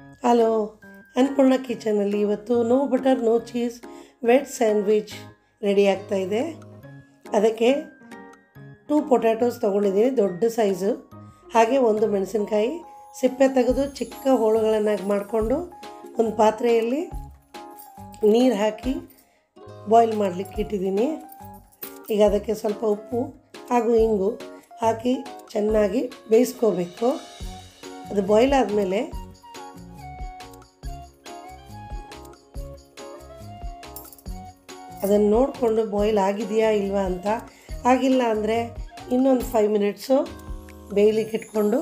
hello Annapurna ಕಿಚನಲ್ಲಿ ಇವತ್ತು no butter no cheese wheat sandwich ready ಆಗ್ತಾ ಇದೆ ಅದಕ್ಕೆ ಟೂ ಪೊಟ್ಯಾಟೋಸ್ ತೊಗೊಂಡಿದ್ದೀನಿ ದೊಡ್ಡ ಸೈಜು ಹಾಗೆ ಒಂದು ಮೆಣಸಿನ್ಕಾಯಿ ಸಿಪ್ಪೆ ತೆಗೆದು ಚಿಕ್ಕ ಹೋಳುಗಳನ್ನಾಗಿ ಮಾಡಿಕೊಂಡು ಒಂದು ಪಾತ್ರೆಯಲ್ಲಿ ನೀರು ಹಾಕಿ ಬಾಯ್ಲ್ ಮಾಡಲಿಕ್ಕೆ ಇಟ್ಟಿದ್ದೀನಿ ಈಗ ಅದಕ್ಕೆ ಸ್ವಲ್ಪ ಉಪ್ಪು ಹಾಗೂ ಇಂಗು ಹಾಕಿ ಚೆನ್ನಾಗಿ ಬೇಯಿಸ್ಕೋಬೇಕು ಅದು ಬಾಯ್ಲ್ ಆದಮೇಲೆ ಅದನ್ನು ನೋಡಿಕೊಂಡು ಬಾಯ್ಲ್ ಆಗಿದೆಯಾ ಇಲ್ವಾ ಅಂತ ಆಗಿಲ್ಲ ಅಂದರೆ ಇನ್ನೊಂದು ಫೈವ್ ಮಿನಿಟ್ಸು ಬೇಯಲಿಕ್ಕೆ ಇಟ್ಕೊಂಡು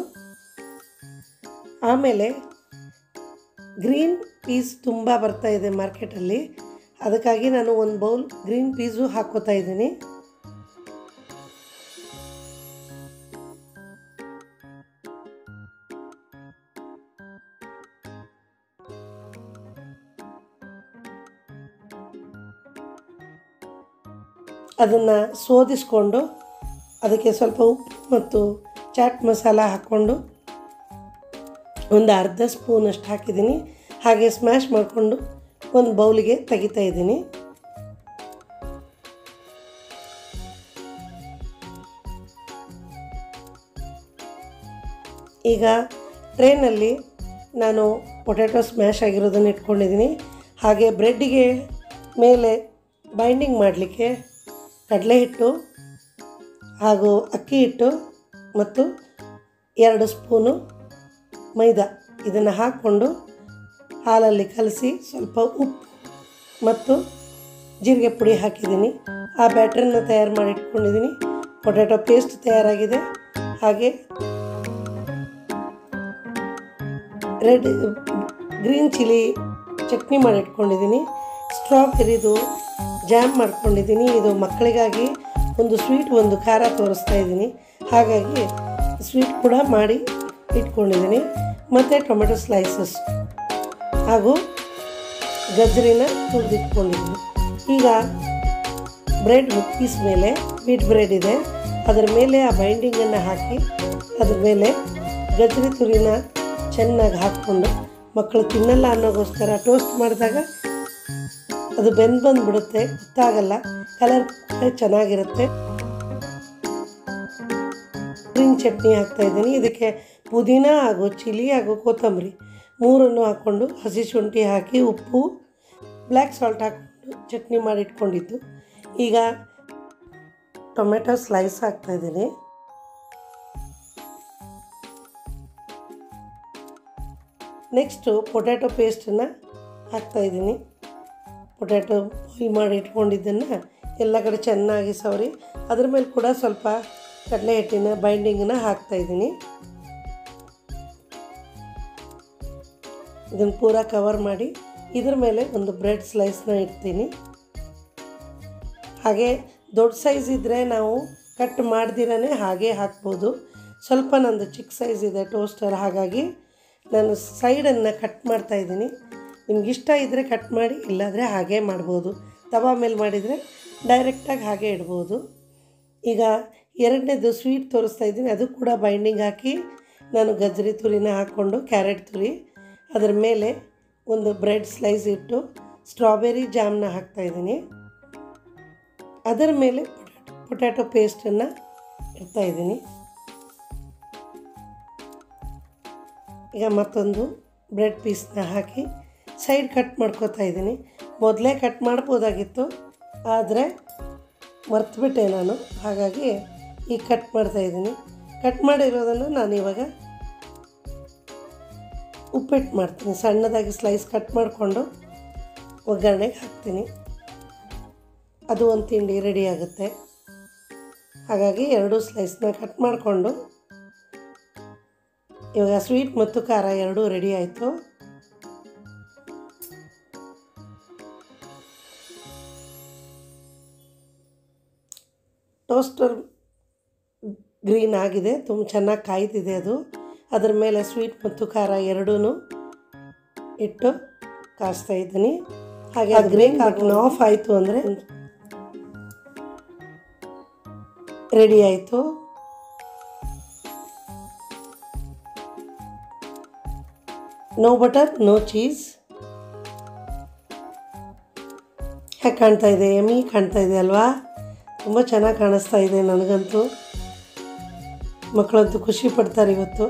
ಆಮೇಲೆ ಗ್ರೀನ್ ಪೀಸ್ ತುಂಬ ಬರ್ತಾ ಇದೆ ಮಾರ್ಕೆಟಲ್ಲಿ ಅದಕ್ಕಾಗಿ ನಾನು ಒಂದು ಬೌಲ್ ಗ್ರೀನ್ ಪೀಸು ಹಾಕ್ಕೋತಾ ಇದ್ದೀನಿ ಅದನ್ನು ಸೋದಿಸ್ಕೊಂಡು ಅದಕ್ಕೆ ಸ್ವಲ್ಪ ಉಪ್ಪು ಮತ್ತು ಚಾಟ್ ಮಸಾಲ ಹಾಕ್ಕೊಂಡು ಒಂದು ಅರ್ಧ ಸ್ಪೂನಷ್ಟು ಹಾಕಿದ್ದೀನಿ ಹಾಗೆ ಸ್ಮ್ಯಾಶ್ ಮಾಡಿಕೊಂಡು ಒಂದು ಬೌಲಿಗೆ ತೆಗಿತಾ ಇದ್ದೀನಿ ಈಗ ಟ್ರೇನಲ್ಲಿ ನಾನು ಪೊಟ್ಯಾಟೊ ಸ್ಮ್ಯಾಶ್ ಆಗಿರೋದನ್ನು ಇಟ್ಕೊಂಡಿದ್ದೀನಿ ಹಾಗೆ ಬ್ರೆಡ್ಡಿಗೆ ಮೇಲೆ ಬೈಂಡಿಂಗ್ ಮಾಡಲಿಕ್ಕೆ ಕಡಲೆ ಹಿಟ್ಟು ಹಾಗೂ ಅಕ್ಕಿ ಹಿಟ್ಟು ಮತ್ತು ಎರಡು ಸ್ಪೂನು ಮೈದಾ ಇದನ್ನು ಹಾಕ್ಕೊಂಡು ಹಾಲಲ್ಲಿ ಕಲಸಿ ಸ್ವಲ್ಪ ಉಪ್ಪು ಮತ್ತು ಜೀರಿಗೆ ಪುಡಿ ಹಾಕಿದ್ದೀನಿ ಆ ಬ್ಯಾಟ್ರನ್ನ ತಯಾರು ಮಾಡಿ ಇಟ್ಕೊಂಡಿದ್ದೀನಿ ಪೊಟ್ಯಾಟೊ ಪೇಸ್ಟ್ ತಯಾರಾಗಿದೆ ಹಾಗೆ ರೆಡ್ ಗ್ರೀನ್ ಚಿಲ್ಲಿ ಚಟ್ನಿ ಮಾಡಿ ಇಟ್ಕೊಂಡಿದ್ದೀನಿ ಸ್ಟ್ರಾಬೆರಿದು ಜಾಮ್ ಮಾಡ್ಕೊಂಡಿದ್ದೀನಿ ಇದು ಮಕ್ಕಳಿಗಾಗಿ ಒಂದು ಸ್ವೀಟ್ ಒಂದು ಖಾರ ತೋರಿಸ್ತಾ ಇದ್ದೀನಿ ಹಾಗಾಗಿ ಸ್ವೀಟ್ ಕೂಡ ಮಾಡಿ ಇಟ್ಕೊಂಡಿದ್ದೀನಿ ಮತ್ತು ಟೊಮೆಟೊ ಸ್ಲೈಸಸ್ ಹಾಗೂ ಗಜ್ಜರಿನ ತುರಿದಿಟ್ಕೊಂಡಿದ್ದೀನಿ ಈಗ ಬ್ರೆಡ್ ಪೀಸ್ ಮೇಲೆ ವೀಟ್ ಬ್ರೆಡ್ ಇದೆ ಅದರ ಮೇಲೆ ಆ ಬೈಂಡಿಂಗನ್ನು ಹಾಕಿ ಅದ್ರ ಮೇಲೆ ಗಜ್ಜರಿ ತುರಿನ ಚೆನ್ನಾಗಿ ಹಾಕ್ಕೊಂಡು ಮಕ್ಕಳು ತಿನ್ನಲ್ಲ ಅನ್ನೋಗೋಸ್ಕರ ಟೋಸ್ಟ್ ಮಾಡಿದಾಗ ಅದು ಬೆಂದು ಬಂದುಬಿಡುತ್ತೆ ಗೊತ್ತಾಗಲ್ಲ ಕಲರ್ ಚೆನ್ನಾಗಿರುತ್ತೆ ಗ್ರೀನ್ ಚಟ್ನಿ ಹಾಕ್ತಾಯಿದ್ದೀನಿ ಇದಕ್ಕೆ ಪುದೀನ ಹಾಗೂ ಚಿಲ್ಲಿ ಹಾಗೂ ಕೊತ್ತಂಬರಿ ಮೂರನ್ನು ಹಾಕ್ಕೊಂಡು ಹಸಿ ಶುಂಠಿ ಹಾಕಿ ಉಪ್ಪು ಬ್ಲ್ಯಾಕ್ ಸಾಲ್ಟ್ ಹಾಕ್ಕೊಂಡು ಚಟ್ನಿ ಮಾಡಿ ಇಟ್ಕೊಂಡಿದ್ದು ಈಗ ಟೊಮೆಟೊ ಸ್ಲೈಸ್ ಹಾಕ್ತಾಯಿದ್ದೀನಿ ನೆಕ್ಸ್ಟು ಪೊಟ್ಯಾಟೊ ಪೇಸ್ಟನ್ನು ಹಾಕ್ತಾಯಿದ್ದೀನಿ ಪೊಟ್ಯಾಟೊ ಬಾಯ್ಲ್ ಮಾಡಿ ಇಟ್ಕೊಂಡಿದ್ದನ್ನು ಎಲ್ಲ ಕಡೆ ಚೆನ್ನಾಗಿ ಸವರಿ ಅದ್ರ ಮೇಲೆ ಕೂಡ ಸ್ವಲ್ಪ ಕಡಲೆ ಹಿಟ್ಟಿನ ಬೈಂಡಿಂಗನ್ನ ಹಾಕ್ತಾಯಿದ್ದೀನಿ ಇದನ್ನು ಪೂರ ಕವರ್ ಮಾಡಿ ಇದ್ರ ಮೇಲೆ ಒಂದು ಬ್ರೆಡ್ ಸ್ಲೈಸ್ನ ಇಡ್ತೀನಿ ಹಾಗೆ ದೊಡ್ಡ ಸೈಜ್ ಇದ್ದರೆ ನಾವು ಕಟ್ ಮಾಡ್ದಿರೇ ಹಾಗೆ ಹಾಕ್ಬೋದು ಸ್ವಲ್ಪ ನಂದು ಚಿಕ್ಕ ಸೈಜ್ ಇದೆ ಟೋಸ್ಟರ್ ಹಾಗಾಗಿ ನಾನು ಸೈಡನ್ನು ಕಟ್ ಮಾಡ್ತಾಯಿದ್ದೀನಿ ನಿಮ್ಗೆ ಇಷ್ಟ ಇದ್ದರೆ ಕಟ್ ಮಾಡಿ ಇಲ್ಲಾಂದರೆ ಹಾಗೆ ಮಾಡ್ಬೋದು ತವಾ ಮೇಲೆ ಮಾಡಿದರೆ ಡೈರೆಕ್ಟಾಗಿ ಹಾಗೆ ಇಡ್ಬೋದು ಈಗ ಎರಡನೇದು ಸ್ವೀಟ್ ತೋರಿಸ್ತಾ ಇದ್ದೀನಿ ಅದು ಕೂಡ ಬೈಂಡಿಂಗ್ ಹಾಕಿ ನಾನು ಗಜ್ಜರಿ ತುರಿನ ಹಾಕ್ಕೊಂಡು ಕ್ಯಾರೆಟ್ ತುರಿ ಅದರ ಮೇಲೆ ಒಂದು ಬ್ರೆಡ್ ಸ್ಲೈಸ್ ಇಟ್ಟು ಸ್ಟ್ರಾಬೆರಿ ಜಾಮ್ನ ಹಾಕ್ತಾಯಿದ್ದೀನಿ ಅದರ ಮೇಲೆ ಪೊಟ್ಯಾಟೊ ಪೊಟ್ಯಾಟೊ ಪೇಸ್ಟನ್ನು ಇಡ್ತಾಯಿದ್ದೀನಿ ಈಗ ಮತ್ತೊಂದು ಬ್ರೆಡ್ ಪೀಸ್ನ ಹಾಕಿ ಸೈಡ್ ಕಟ್ ಮಾಡ್ಕೋತಾ ಇದ್ದೀನಿ ಮೊದಲೇ ಕಟ್ ಮಾಡ್ಬೋದಾಗಿತ್ತು ಆದರೆ ಮರ್ತುಬಿಟ್ಟೆ ನಾನು ಹಾಗಾಗಿ ಈಗ ಕಟ್ ಮಾಡ್ತಾಯಿದ್ದೀನಿ ಕಟ್ ಮಾಡಿರೋದನ್ನು ನಾನು ಇವಾಗ ಉಪ್ಪಿಟ್ಟು ಮಾಡ್ತೀನಿ ಸಣ್ಣದಾಗಿ ಸ್ಲೈಸ್ ಕಟ್ ಮಾಡಿಕೊಂಡು ಒಗ್ಗರಣೆಗೆ ಹಾಕ್ತೀನಿ ಅದು ಒಂದು ತಿಂಡಿ ರೆಡಿ ಆಗುತ್ತೆ ಹಾಗಾಗಿ ಎರಡೂ ಸ್ಲೈಸ್ನ ಕಟ್ ಮಾಡಿಕೊಂಡು ಇವಾಗ ಸ್ವೀಟ್ ಮತ್ತು ಖಾರ ಎರಡೂ ರೆಡಿ ಆಯಿತು ಟೋಸ್ಟರ್ ಗ್ರೀನ್ ಆಗಿದೆ ತುಂಬ ಚೆನ್ನಾಗಿ ಕಾಯ್ತಿದೆ ಅದು ಅದರ ಮೇಲೆ ಸ್ವೀಟ್ ಮತ್ತು ಖಾರ ಎರಡೂ ಇಟ್ಟು ಕಾಯಿಸ್ತಾ ಇದ್ದೀನಿ ಹಾಗೆ ಅದು ಗ್ರೀನ್ ಬಟನ್ ಆಫ್ ಆಯಿತು ಅಂದರೆ ರೆಡಿ ಆಯಿತು ನೋ ಬಟರ್ ನೋ ಚೀಸ್ ಹೇಗೆ ಕಾಣ್ತಾ ಇದೆ ಎಮ್ಮಿ ಕಾಣ್ತಾ ಇದೆ ಅಲ್ವಾ ತುಂಬ ಚೆನ್ನಾಗಿ ಕಾಣಿಸ್ತಾ ಇದೆ ನನಗಂತೂ ಮಕ್ಕಳಂತೂ ಖುಷಿ ಪಡ್ತಾರೆ ಇವತ್ತು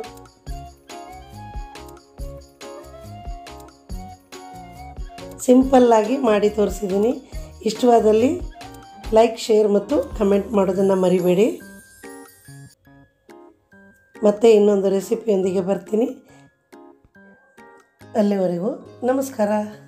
ಸಿಂಪಲ್ಲಾಗಿ ಮಾಡಿ ತೋರಿಸಿದ್ದೀನಿ ಇಷ್ಟವಾದಲ್ಲಿ ಲೈಕ್ ಶೇರ್ ಮತ್ತು ಕಮೆಂಟ್ ಮಾಡೋದನ್ನು ಮರಿಬೇಡಿ ಮತ್ತೆ ಇನ್ನೊಂದು ರೆಸಿಪಿಯೊಂದಿಗೆ ಬರ್ತೀನಿ ಅಲ್ಲಿವರೆಗೂ ನಮಸ್ಕಾರ